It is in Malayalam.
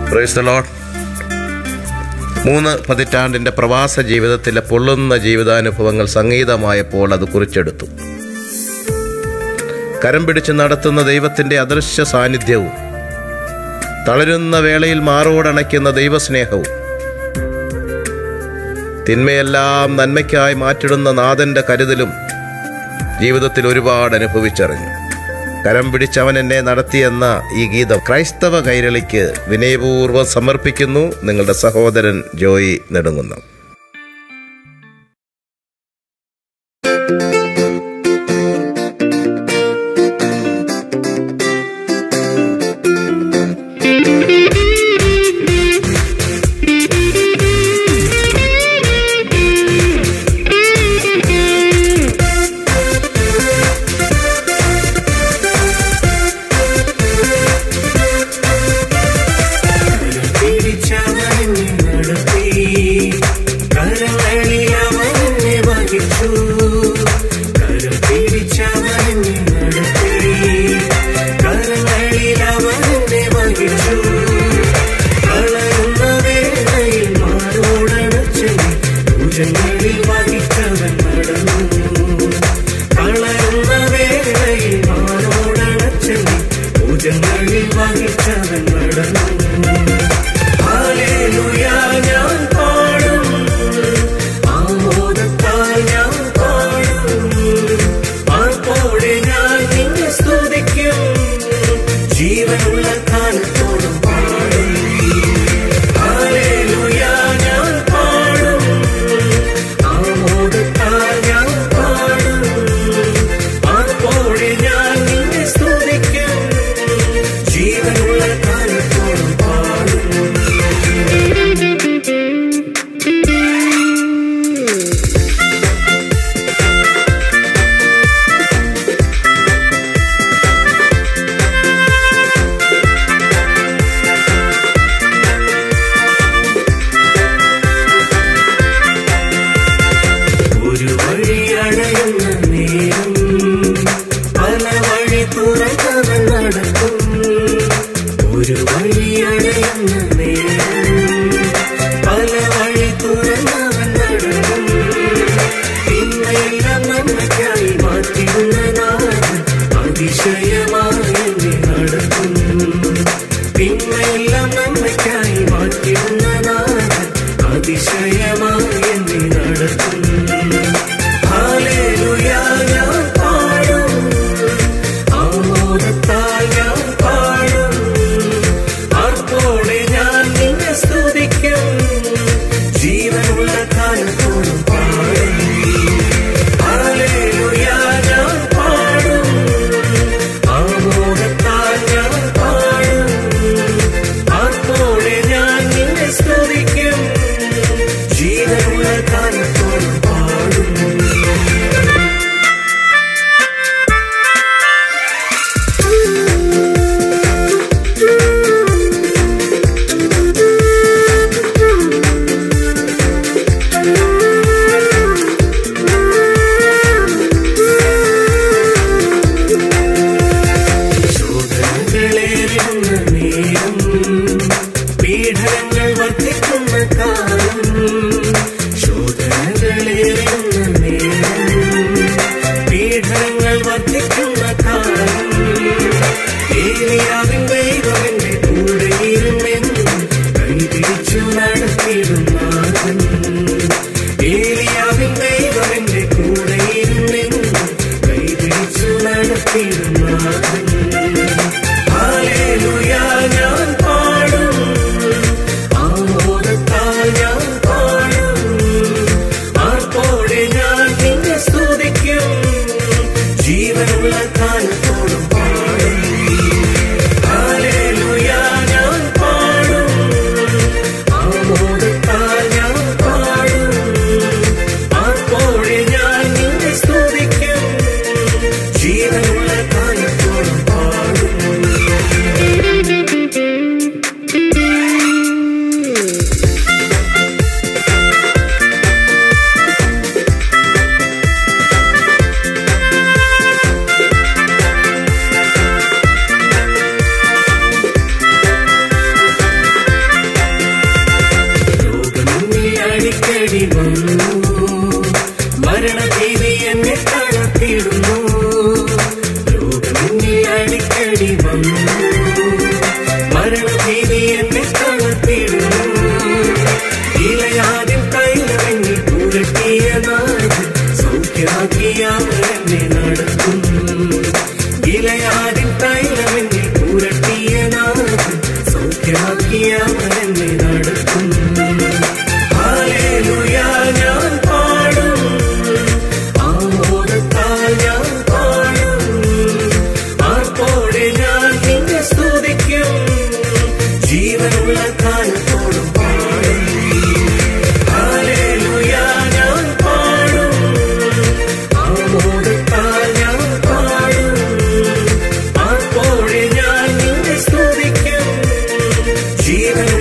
പ്രൈസ് ദ ലോർഡ് മൂന്ന് പതിറ്റാണ്ടിൻ്റെ പ്രവാസ ജീവിതത്തിലെ പൊള്ളുന്ന ജീവിതാനുഭവങ്ങൾ സംഗീതമായപ്പോൾ അത് കുറിച്ചെടുത്തു കരം പിടിച്ച് നടത്തുന്ന ദൈവത്തിൻ്റെ അദൃശ്യ സാന്നിധ്യവും തളരുന്ന വേളയിൽ മാറോടണയ്ക്കുന്ന ദൈവസ്നേഹവും തിന്മയെല്ലാം നന്മയ്ക്കായി മാറ്റിടുന്ന നാഥൻ്റെ കരുതലും ജീവിതത്തിൽ ഒരുപാട് അനുഭവിച്ചറിഞ്ഞു കരം പിടിച്ചവൻ എന്നെ നടത്തിയെന്ന ഈ ഗീതം ക്രൈസ്തവ കൈരളിക്ക് വിനയപൂർവ്വം സമർപ്പിക്കുന്നു നിങ്ങളുടെ സഹോദരൻ ജോയി നെടുങ്ങുന്നു പിടിച്ചവനെ നടത്തി കരങ്ങളിൽ അവനെ വഹിച്ചു കരം പിടിച്ചവനെ നടത്തി കരങ്ങളിൽ അവനെ വഹിച്ചു കളയുന്ന വേളയിൽ മാറോടണച്ചു ഭുജങ്ങളിൽ വഹിച്ചവൻ നടന്നു കളയുന്ന വേളയിൽ മാറോടണച്ചു ഭുജങ്ങളിൽ വഹിച്ചവൻ നടന്നു ഹല്ലേലൂയ ഞാൻ പാടും ആമോദത്താൽ ഞാൻ പാടും ആർപ്പോടെ ഞാൻ നിന്നെ സ്തുതിക്കും ജീവനുള്ള കാലത്തോടും പാടും ഹല്ലേലൂയ ഞാൻ പാടും ആമോദത്താൽ ഞാൻ പാടും ആർപ്പോടെ ഞാൻ നിന്നെ സ്തുതിക്കും ജീവനുള്ള കാലത്തോടും പാടും ഒരു വഴി അടയുന്ന നേരം പല വഴി തുറന്നവൻ നടക്കും ഒരു വഴി അടയുന്ന നേരം പല വഴി തുറന്നവൻ നടക്കും പിന്നെയെല്ലാം നന്മയ്ക്കായി മാറ്റിയുന്ന നാഥൻ അതിശയമായി എന്നെ നടക്കും പിന്നെയെല്ലാം നന്മയ്ക്കായി മാറ്റിയുന്ന നാഥൻ അതിശയമായി എന്നെ നടക്കും ഹല്ലേലൂയ ഞാൻ പാടും ആമോദത്താൽ ഞാൻ പാടും ആർപ്പോടെ ഞാൻ നിന്നെ സ്തുതിക്കും ജീവനുള്ള കാലത്തോടും പാടും ഹല്ലേലൂയ ഞാൻ പാടും ആമോദത്താൽ ഞാൻ പാടും ആർപ്പോടെ ഞാൻ നിന്നെ സ്തുതിക്കും ജീവനുള്ള കാലത്തോടും പാടും ശോധനകളേറുന്ന നേരം പീഡനങ്ങൾ വർദ്ധിക്കുന്ന കാലം ശോധനകളേറുന്ന നേരം പീഡനങ്ങൾ വർദ്ധിക്കുന്ന കാലം ഏലിയാവിൻ ദൈവമെന്റെ കൂടെയിരുന്നെന്ന് കൈപിടിച്ചു നടത്തിയിടുന്നാഥൻ ഏലിയാവിൻ ദൈവമെന്റെ കൂടെയിരുന്നെന്ന് കൈപിടിച്ചു നടത്തിയിടുന്നാഥൻ ഹല്ലേലൂയ ഞാൻ പാടും മരണഭീതി എന്നെ തളർത്തിടുന്നു ഇലയാതിൽ കൈലറിഞ്ഞി പുരട്ടിയ നാട് സൗഖ്യമാക്കിയ എന്നെ നടത്തും ഇലയാതിൽ കൈലറിഞ്ഞി പുരട്ടിയ നാട് സൗഖ്യമാക്കിയ എന്നെ നടത്തും ഹല്ലേലൂയ ഞാൻ പാടും ആമോദത്താൽ ഞാൻ പാടും ആർപ്പോടെ ഞാൻ നിന്നെ സ്തുതിക്കും ജീവനുള്ള കാലത്തോടും പാടും ഹല്ലേലൂയ ഞാൻ പാടും ആമോദത്താൽ ഞാൻ പാടും ആർപ്പോടെ ഞാൻ നിന്നെ സ്തുതിക്കും ജീവനുള്ള